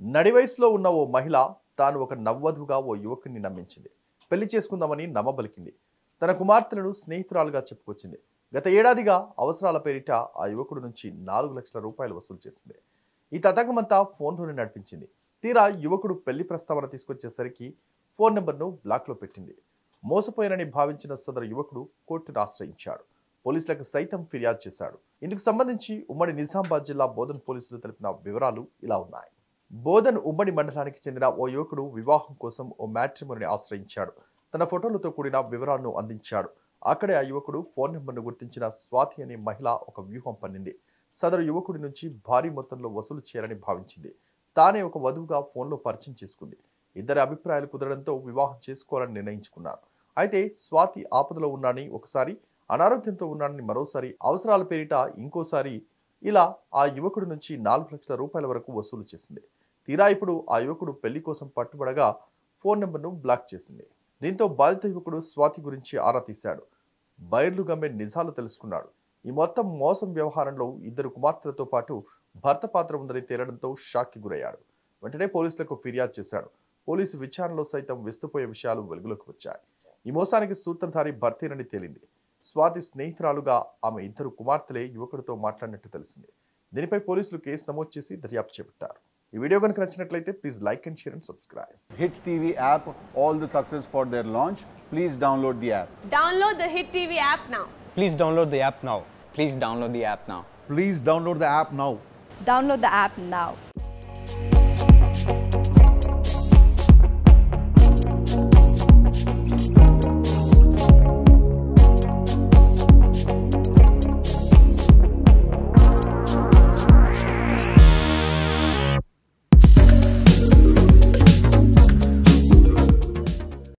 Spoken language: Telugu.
నడి వయసులో ఉన్న ఓ మహిళ తాను ఒక నవ్వధుగా ఓ యువకుడిని నమ్మించింది పెళ్లి చేసుకుందామని నమ్మబలికింది తన కుమార్తెలను స్నేహితురాలుగా చెప్పుకొచ్చింది గత ఏడాదిగా అవసరాల పేరిట ఆ యువకుడి నుంచి నాలుగు లక్షల రూపాయలు వసూలు చేసింది ఈ తతంగమంతా ఫోన్లోనే నడిపించింది తీరా యువకుడు పెళ్లి ప్రస్తావన తీసుకొచ్చేసరికి ఫోన్ నెంబర్ను బ్లాక్లో పెట్టింది మోసపోయానని భావించిన సదరు యువకుడు కోర్టును ఆశ్రయించాడు పోలీసులకు సైతం ఫిర్యాదు చేశాడు ఇందుకు సంబంధించి ఉమ్మడి నిజామాబాద్ జిల్లా బోధన్ పోలీసులు తెలిపిన వివరాలు ఇలా ఉన్నాయి బోధన్ ఉమ్మడి మండలానికి చెందిన ఓ యువకుడు వివాహం కోసం ఓ మ్యాట్రిమోని ఆశ్రయించాడు తన ఫోటోలతో కూడిన వివరాలను అందించాడు అక్కడే ఆ యువకుడు ఫోన్ నెంబర్ను గుర్తించిన స్వాతి అనే మహిళ ఒక వ్యూహం పన్నింది సదరు యువకుడి నుంచి భారీ మొత్తంలో వసూలు చేయాలని భావించింది తానే ఒక వధువుగా ఫోన్లో పరిచయం చేసుకుంది ఇద్దరి అభిప్రాయాలు కుదరడంతో వివాహం చేసుకోవాలని నిర్ణయించుకున్నారు అయితే స్వాతి ఆపదలో ఉన్నానని ఒకసారి అనారోగ్యంతో ఉన్నానని మరోసారి అవసరాల పేరిట ఇంకోసారి ఇలా ఆ యువకుడి నుంచి నాలుగు లక్షల రూపాయల వరకు వసూలు చేసింది తీరా ఇప్పుడు ఆ యువకుడు పెళ్లి కోసం పట్టుబడగా ఫోన్ నెంబర్ను బ్లాక్ చేసింది దీంతో బాధిత యువకుడు స్వాతి గురించి ఆరా తీశాడు బైర్లు గమ్మే నిజాలు తెలుసుకున్నాడు ఈ మొత్తం మోసం వ్యవహారంలో ఇద్దరు కుమార్తెలతో పాటు భర్త పాత్ర ఉందని తేలడంతో షాక్కి గురయ్యాడు వెంటనే పోలీసులకు ఫిర్యాదు చేశాడు పోలీసు విచారణలో సైతం విస్తుపోయే విషయాలు వెలుగులోకి వచ్చాయి ఈ మోసానికి సూత్రధారి భర్తేనని తేలింది స్వాతి స్నేహితురాలుగా ఆమె ఇద్దరు కుమార్తెలే యువకుడితో మాట్లాడినట్టు తెలిసింది దీనిపై పోలీసులు కేసు నమోదు చేసి దర్యాప్తు చేపట్టారు ఈ వీడియో కనుక నచ్చినట్లయితే please like and share and subscribe Hit TV app, all the success for their launch. Please download the app. Download the Hit TV app now. Please download the app now. Please download the app now. Please download the app now. Download the app now.